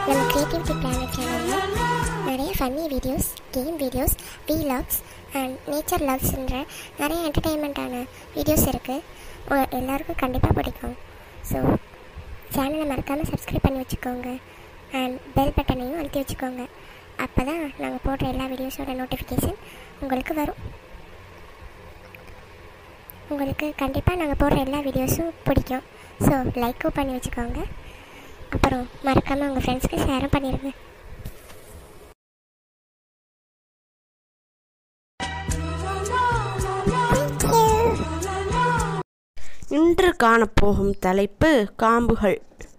நம்ம creativity planet சேனலில் நிறைய funny videos game videos vlogs and nature லவ்ஸ்ன்ற நிறைய என்டர்டெயின்மெண்ட்டான வீடியோஸ் இருக்குது எல்லாருக்கும் கண்டிப்பாக பிடிக்கும் ஸோ சேனலை மறக்காமல் சப்ஸ்கிரைப் பண்ணி வச்சுக்கோங்க அண்ட் பெல் பட்டனையும் அழுத்தி வச்சுக்கோங்க அப்போ தான் நாங்கள் போடுற எல்லா வீடியோஸோட நோட்டிஃபிகேஷன் உங்களுக்கு வரும் உங்களுக்கு கண்டிப்பாக நாங்கள் போடுற எல்லா வீடியோஸும் பிடிக்கும் ஸோ லைக்கும் பண்ணி வச்சுக்கோங்க அப்புறம் மறக்காமல் உங்கள் ஃப்ரெண்ட்ஸ்க்கு ஷேரும் பண்ணிடுங்க இன்று காணப்போகும் தலைப்பு காம்புகள்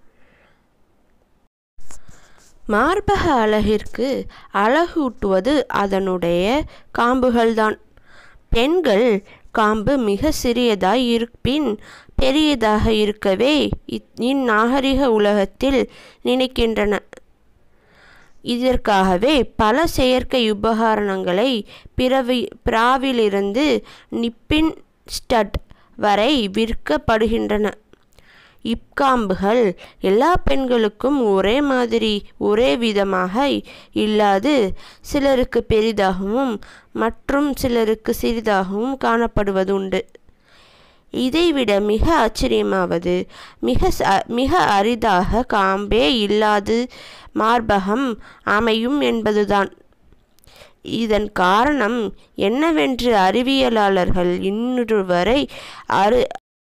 மார்பக அழகிற்கு அழகூட்டுவது அதனுடைய காம்புகள்தான் பெண்கள் காம்பு மிக சிறியதாய் இருப்பின் பெரியதாக இருக்கவே இத்- இந்நாகரிக உலகத்தில் நினைக்கின்றன இதற்காகவே பல செயற்கை உபகரணங்களை பிறவி பிராவிலிருந்து நிப்பின் ஸ்டட் வரை விற்கப்படுகின்றன இக்காம்புகள் எல்லா பெண்களுக்கும் ஒரே மாதிரி ஒரே விதமாக இல்லாது சிலருக்கு பெரிதாகவும் மற்றும் சிலருக்கு சிறிதாகவும் காணப்படுவதுண்டு இதைவிட மிக ஆச்சரியமாவது மிக ச- மிக அரிதாக காம்பே இல்லாது மார்பகம் அமையும் என்பதுதான் இதன் காரணம் என்னவென்று அறிவியலாளர்கள் இன்று வரை அரு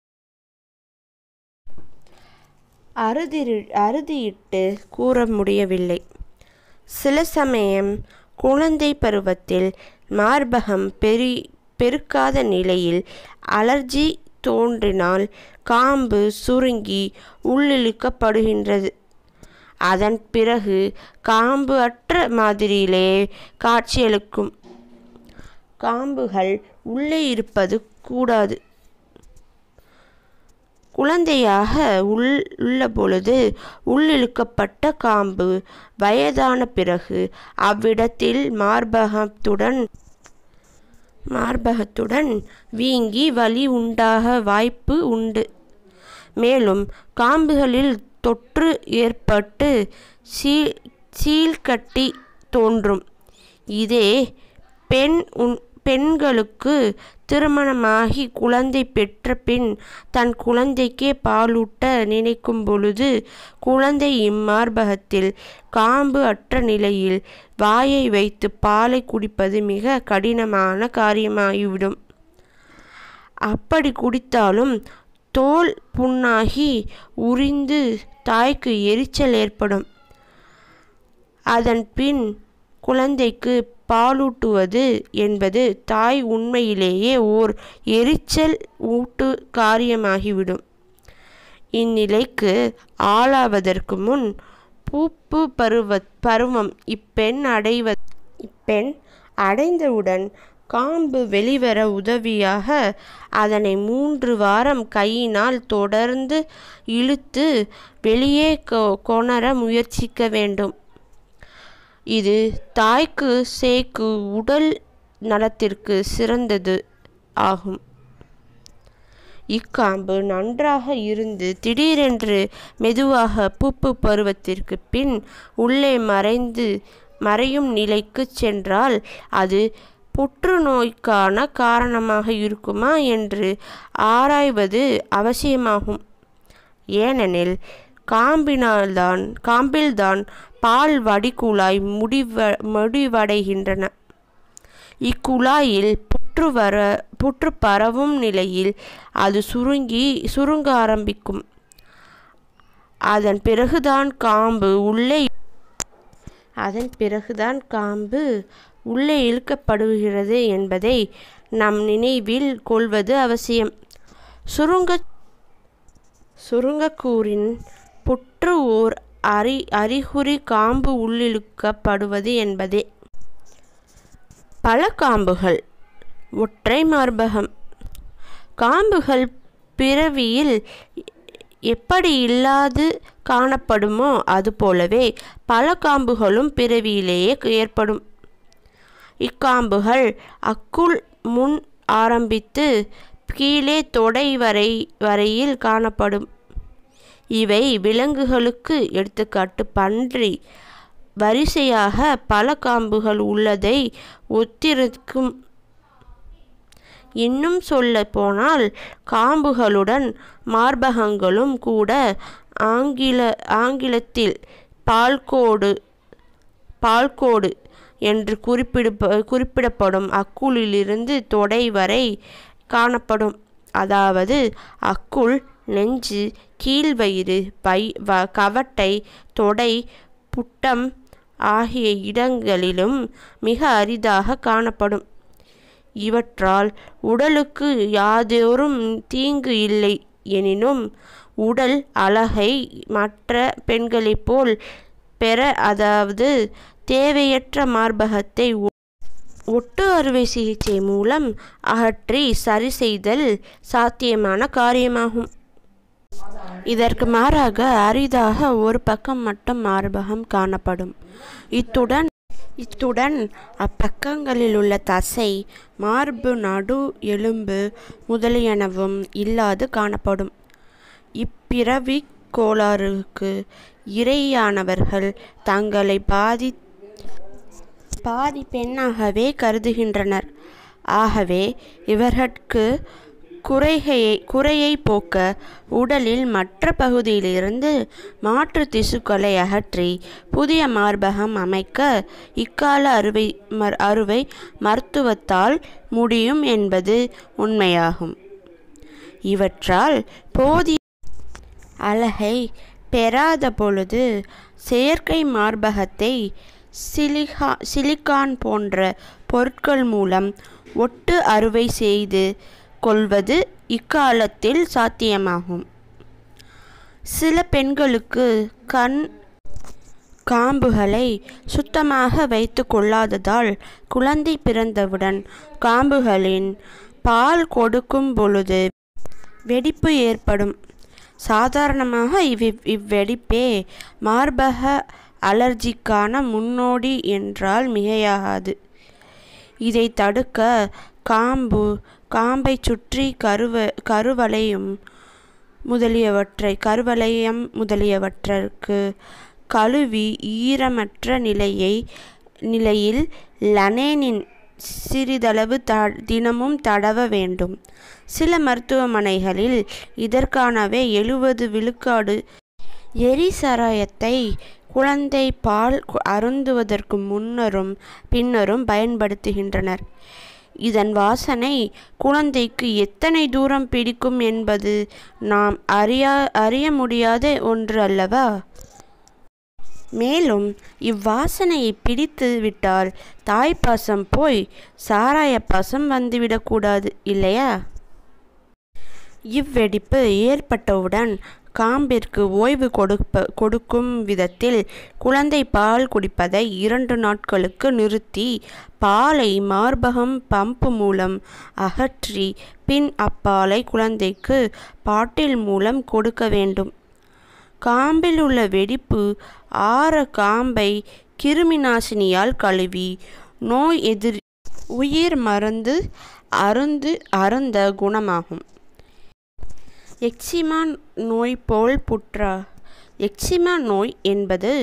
அறுதிரு அறுதியிட்டு கூற முடியவில்லை சில சமயம் குழந்தை பருவத்தில் மார்பகம் பெரி பெருக்காத நிலையில் அலர்ஜி தோன்றினால் காம்பு சுருங்கி உள்ளிழுக்கப்படுகின்றது அதன் பிறகு காம்பு அற்ற மாதிரியிலே காட்சியளிக்கும் காம்புகள் உள்ளே இருப்பது கூடாது குழந்தையாக உள் உள்ள பொழுது உள்ளிழுக்கப்பட்ட காம்பு வயதான பிறகு அவ்விடத்தில் மார்பகத்துடன் மார்பகத்துடன் வீங்கி வலி உண்டாக வாய்ப்பு உண்டு மேலும் காம்புகளில் தொற்று ஏற்பட்டு சீ சீழ்கட்டி தோன்றும் இதே பெண் உன் பெண்களுக்கு திருமணமாகி குழந்தை பெற்ற பின் தன் குழந்தைக்கே பாலூட்ட நினைக்கும் பொழுது குழந்தை இம்மார்பகத்தில் காம்பு அற்ற நிலையில் வாயை வைத்து பாலை குடிப்பது மிக கடினமான காரியமாகிவிடும் அப்படி குடித்தாலும் தோல் புண்ணாகி உரிந்து தாய்க்கு எரிச்சல் ஏற்படும் அதன் பின் குழந்தைக்கு பாலூட்டுவது என்பது தாய் உண்மையிலேயே ஓர் எரிச்சல் ஊட்டு காரியமாகிவிடும் இந்நிலைக்கு ஆளாவதற்கு முன் பூப்பு பருவ பருவம் இப்பெண் அடைவ இப்பெண் அடைந்தவுடன் காம்பு வெளிவர உதவியாக அதனை மூன்று வாரம் கையினால் தொடர்ந்து இழுத்து வெளியே கொ- கொணர முயற்சிக்க வேண்டும் இது தாய்க்கு சேக்கு உடல் நலத்திற்கு சிறந்தது ஆகும் இக்காம்பு நன்றாக இருந்து திடீரென்று மெதுவாக பூப்பு பருவத்திற்கு பின் உள்ளே மறைந்து மறையும் நிலைக்கு சென்றால் அது புற்றுநோய்க்கான காரணமாக இருக்குமா என்று ஆராய்வது அவசியமாகும் ஏனெனில் காம்பினால்தான் காம்பில்தான் பால் வடிகுழாய் முடிவ முடிவடைகின்றன இக்குழாயில் புற்று வர புற்று பரவும் நிலையில் அது சுருங்கி சுருங்க ஆரம்பிக்கும் அதன் பிறகுதான் காம்பு உள்ளே அதன் பிறகுதான் காம்பு உள்ளே இழுக்கப்படுகிறது என்பதை நம் நினைவில் கொள்வது அவசியம் சுருங்க சுருங்கக்கூறின் புற்று ஓர் அறி அறிகுறி காம்பு உள்ளிழுக்கப்படுவது என்பதே பல காம்புகள் ஒற்றை மார்பகம் காம்புகள் பிறவியில் எப்படி இல்லாது காணப்படுமோ அதுபோலவே பல காம்புகளும் பிறவியிலேயே ஏற்படும் இக்காம்புகள் அக்குள் முன் ஆரம்பித்து கீழே தொடை வரை வரையில் காணப்படும் இவை விலங்குகளுக்கு எடுத்துக்காட்டு பன்றி வரிசையாக பல காம்புகள் உள்ளதை ஒத்திருக்கும் இன்னும் சொல்ல போனால் காம்புகளுடன் மார்பகங்களும் கூட ஆங்கில ஆங்கிலத்தில் பால்கோடு பால்கோடு என்று குறிப்பிட குறிப்பிடப்படும் அக்குளிலிருந்து தொடை வரை காணப்படும் அதாவது அக்குள் நெஞ்சு கீழ்வயிறு பை வ கவட்டை தொடை புட்டம் ஆகிய இடங்களிலும் மிக அரிதாக காணப்படும் இவற்றால் உடலுக்கு யாதொரும் தீங்கு இல்லை எனினும் உடல் அழகை மற்ற பெண்களைப் போல் பெற அதாவது தேவையற்ற மார்பகத்தை ஒட்டு அறுவை சிகிச்சை மூலம் அகற்றி சரி செய்தல் சாத்தியமான காரியமாகும் இதற்கு மாறாக அரிதாக ஒரு பக்கம் மட்டும் மார்பகம் காணப்படும் இத்துடன் இத்துடன் அப்பக்கங்களில் உள்ள தசை மார்பு நடு எலும்பு முதலியனவும் இல்லாது காணப்படும் இப்பிறவி கோளாறுக்கு இரையானவர்கள் தங்களை பாதி பாதி பெண்ணாகவே கருதுகின்றனர் ஆகவே இவர்களுக்கு குறைகையை குறையை போக்க உடலில் மற்ற பகுதியிலிருந்து மாற்று திசுக்களை அகற்றி புதிய மார்பகம் அமைக்க இக்கால அறுவை மர் அறுவை மருத்துவத்தால் முடியும் என்பது உண்மையாகும் இவற்றால் போதிய அழகை பெறாத பொழுது செயற்கை மார்பகத்தை சிலிகா சிலிக்கான் போன்ற பொருட்கள் மூலம் ஒட்டு அறுவை செய்து கொள்வது இக்காலத்தில் சாத்தியமாகும் சில பெண்களுக்கு கண் காம்புகளை சுத்தமாக வைத்து கொள்ளாததால் குழந்தை பிறந்தவுடன் காம்புகளின் பால் கொடுக்கும் பொழுது வெடிப்பு ஏற்படும் சாதாரணமாக இவ் இவ்வெடிப்பே மார்பக அலர்ஜிக்கான முன்னோடி என்றால் மிகையாகாது இதை தடுக்க காம்பு காம்பை சுற்றி கருவ கருவளையும் முதலியவற்றை கருவளையம் முதலியவற்றிற்கு கழுவி ஈரமற்ற நிலையை நிலையில் லனேனின் சிறிதளவு த தினமும் தடவ வேண்டும் சில மருத்துவமனைகளில் இதற்கானவே எழுபது விழுக்காடு எரிசராயத்தை குழந்தை பால் அருந்துவதற்கு முன்னரும் பின்னரும் பயன்படுத்துகின்றனர் இதன் வாசனை குழந்தைக்கு எத்தனை தூரம் பிடிக்கும் என்பது நாம் அறியா அறிய முடியாத ஒன்று அல்லவா மேலும் இவ்வாசனையை பிடித்து விட்டால் தாய்ப்பாசம் போய் சாராய பாசம் வந்துவிடக்கூடாது இல்லையா இவ்வெடிப்பு ஏற்பட்டவுடன் காம்பிற்கு ஓய்வு கொடுப்ப கொடுக்கும் விதத்தில் குழந்தை பால் குடிப்பதை இரண்டு நாட்களுக்கு நிறுத்தி பாலை மார்பகம் பம்பு மூலம் அகற்றி பின் அப்பாலை குழந்தைக்கு பாட்டில் மூலம் கொடுக்க வேண்டும் காம்பில் உள்ள வெடிப்பு ஆற காம்பை கிருமி நாசினியால் கழுவி நோய் எதிர் உயிர் மருந்து அருந்து அருந்த குணமாகும் எக்சிமா நோய் போல் புற்றா எக்சிமா நோய் என்பது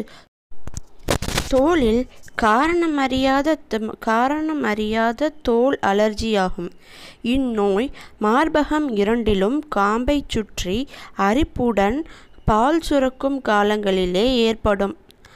தோலில் காரணமறியாத காரணமறியாத தோல் அலர்ஜியாகும் இந்நோய் மார்பகம் இரண்டிலும் காம்பை சுற்றி அரிப்புடன் பால் சுரக்கும் காலங்களிலே ஏற்படும்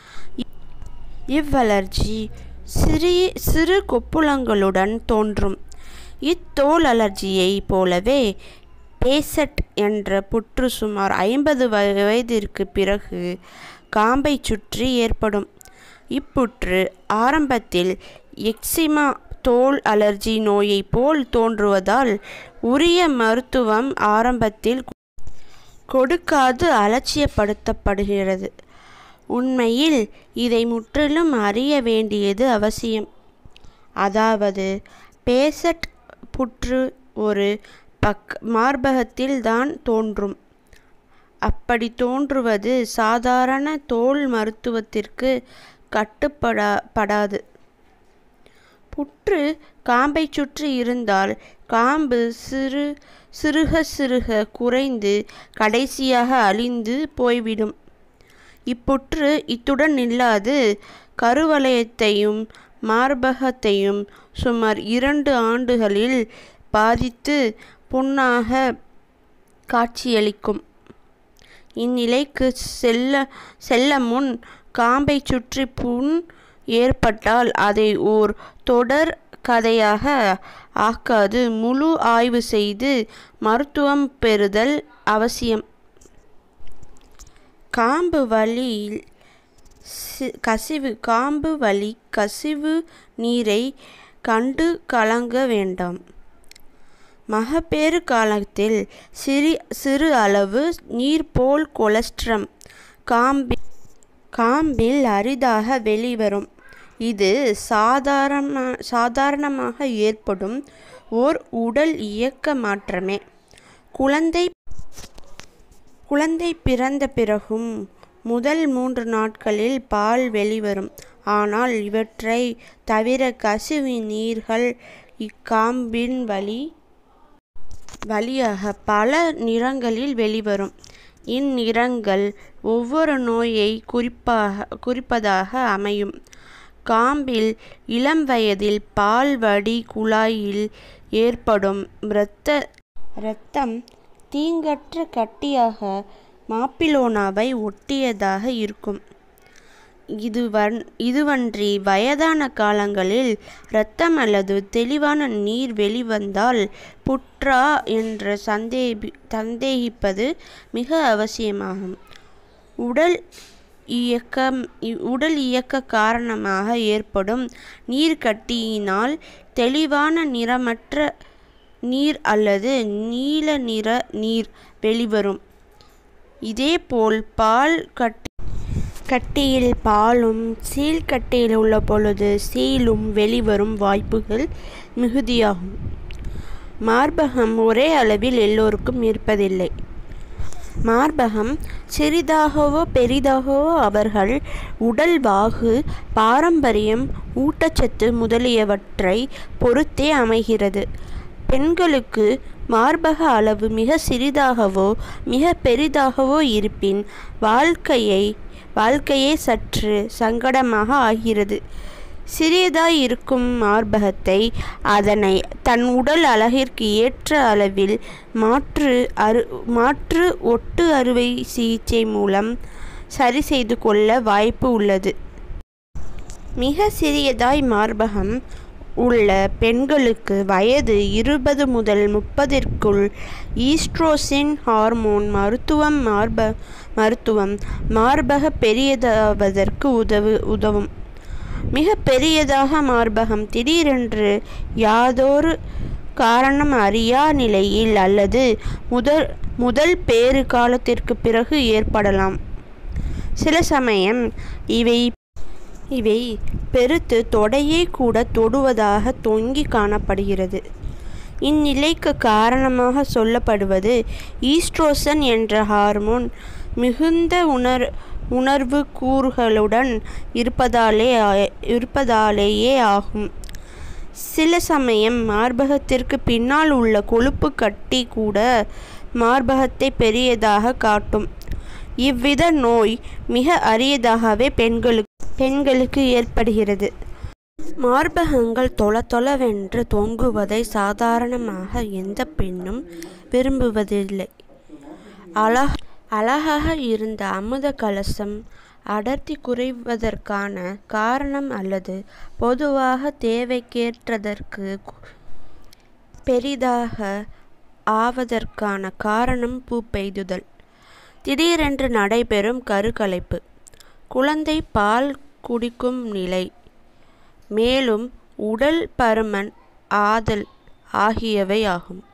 இவ்வளர்ச்சி சிறிய சிறு கொப்புளங்களுடன் தோன்றும் இத்தோல் அலர்ஜியை போலவே பேசட் என்ற புற்று சுமார் ஐம்பது வயதிற்கு பிறகு காம்பை சுற்றி ஏற்படும் இப்புற்று ஆரம்பத்தில் எக்ஸிமா தோல் அலர்ஜி நோயை போல் தோன்றுவதால் உரிய மருத்துவம் ஆரம்பத்தில் கொடுக்காது அலட்சியப்படுத்தப்படுகிறது உண்மையில் இதை முற்றிலும் அறிய வேண்டியது அவசியம் அதாவது பேசட் புற்று ஒரு பக் மார்பகத்தில் தான் தோன்றும் அப்படி தோன்றுவது சாதாரண தோல் மருத்துவத்திற்கு கட்டுப்படா படாது புற்று காம்பை சுற்றி இருந்தால் காம்பு சிறு சிறுக சிறுக குறைந்து கடைசியாக அழிந்து போய்விடும் இப்புற்று இத்துடன் நில்லாது கருவளையத்தையும் மார்பகத்தையும் சுமார் இரண்டு ஆண்டுகளில் பாதித்து புண்ணாக காட்சியளிக்கும் இந்நிலைக்கு செல்ல செல்ல முன் காம்பை சுற்றி புண் ஏற்பட்டால் அதை ஓர் தொடர் கதையாக ஆக்காது முழு ஆய்வு செய்து மருத்துவம் பெறுதல் அவசியம் காம்பு வலியில் சி- கசிவு காம்பு வலி கசிவு நீரை கண்டு கலங்க வேண்டாம் மகப்பேறு காலத்தில் சிறி சிறு அளவு நீர் போல் கொலஸ்ட்ரம் காம்பி காம்பில் அரிதாக வெளிவரும் இது சாதாரண சாதாரணமாக ஏற்படும் ஓர் உடல் இயக்க மாற்றமே குழந்தை குழந்தை பிறந்த பிறகும் முதல் மூன்று நாட்களில் பால் வெளிவரும் ஆனால் இவற்றை தவிர கசிவு நீர்கள் இக்காம்பின் வழி வழியாக பல நிறங்களில் வெளிவரும் இந்நிறங்கள் ஒவ்வொரு நோயை குறிப்பாக குறிப்பதாக அமையும் காம்பில் இளம் வயதில் பால் வடி குழாயில் ஏற்படும் இரத்த இரத்தம் தீங்கற்ற கட்டியாக மாப்பிலோனாவை ஒட்டியதாக இருக்கும் இதுவன் இதுவன்றி வயதான காலங்களில் இரத்தம் அல்லது தெளிவான நீர் வெளிவந்தால் புற்றா என்று சந்தேகி சந்தேகிப்பது மிக அவசியமாகும் உடல் இயக்கம் இ- உடல் இயக்க காரணமாக ஏற்படும் நீர்க்கட்டியினால் தெளிவான நிறமற்ற நீர் அல்லது நீல நிற நீர் வெளிவரும் இதேபோல் பால் கட்டி கட்டியில் பாலும் சீல் கட்டியில் உள்ள பொழுது சீலும் வெளிவரும் வாய்ப்புகள் மிகுதியாகும் மார்பகம் ஒரே அளவில் எல்லோருக்கும் இருப்பதில்லை மார்பகம் சிறிதாகவோ பெரிதாகவோ அவர்கள் உடல் வாகு பாரம்பரியம் ஊட்டச்சத்து முதலியவற்றை பொறுத்தே அமைகிறது பெண்களுக்கு மார்பக அளவு மிக சிறிதாகவோ மிக பெரிதாகவோ இருப்பின் வாழ்க்கையை வாழ்க்கையே சற்று சங்கடமாக ஆகிறது சிறியதாய் இருக்கும் மார்பகத்தை அதனை தன் உடல் அழகிற்கு ஏற்ற அளவில் மாற்று அறு மாற்று ஒட்டு அறுவை சிகிச்சை மூலம் சரி செய்து கொள்ள வாய்ப்பு உள்ளது மிக சிறியதாய் மார்பகம் உள்ள பெண்களுக்கு வயது இருபது முதல் முப்பதிற்குள் ஈஸ்ட்ரோசின் ஹார்மோன் மருத்துவம் மார்ப மருத்துவம் மார்பக பெரியதாவதற்கு உதவு உதவும் மிக பெரியதாக மார்பகம் திடீரென்று யாதொரு காரணம் அறியா நிலையில் அல்லது முதல் முதல் பேறு காலத்திற்கு பிறகு ஏற்படலாம் சில சமயம் இவை இவை பெருத்து தொடையே கூட தொடுவதாக தொங்கி காணப்படுகிறது இந்நிலைக்கு காரணமாக சொல்லப்படுவது ஈஸ்ட்ரோசன் என்ற ஹார்மோன் மிகுந்த உணர் உணர்வு கூறுகளுடன் இருப்பதாலே ஆ- இருப்பதாலேயே ஆகும் சில சமயம் மார்பகத்திற்கு பின்னால் உள்ள கொழுப்பு கட்டி கூட மார்பகத்தை பெரியதாக காட்டும் இவ்வித நோய் மிக அரியதாகவே பெண்களுக்கு பெண்களுக்கு ஏற்படுகிறது மார்பகங்கள் தொள தொளவென்று தொங்குவதை சாதாரணமாக எந்த பெண்ணும் விரும்புவதில்லை அழக அழகாக இருந்த அமுத கலசம் அடர்த்தி குறைவதற்கான காரணம் அல்லது பொதுவாக தேவைக்கேற்றதற்கு கு- பெரிதாக ஆவதற்கான காரணம் பூ பெய்துதல் திடீரென்று நடைபெறும் கருக்கலைப்பு குழந்தை பால் குடிக்கும் நிலை மேலும் உடல் பருமன் ஆதல் ஆகியவை ஆகும்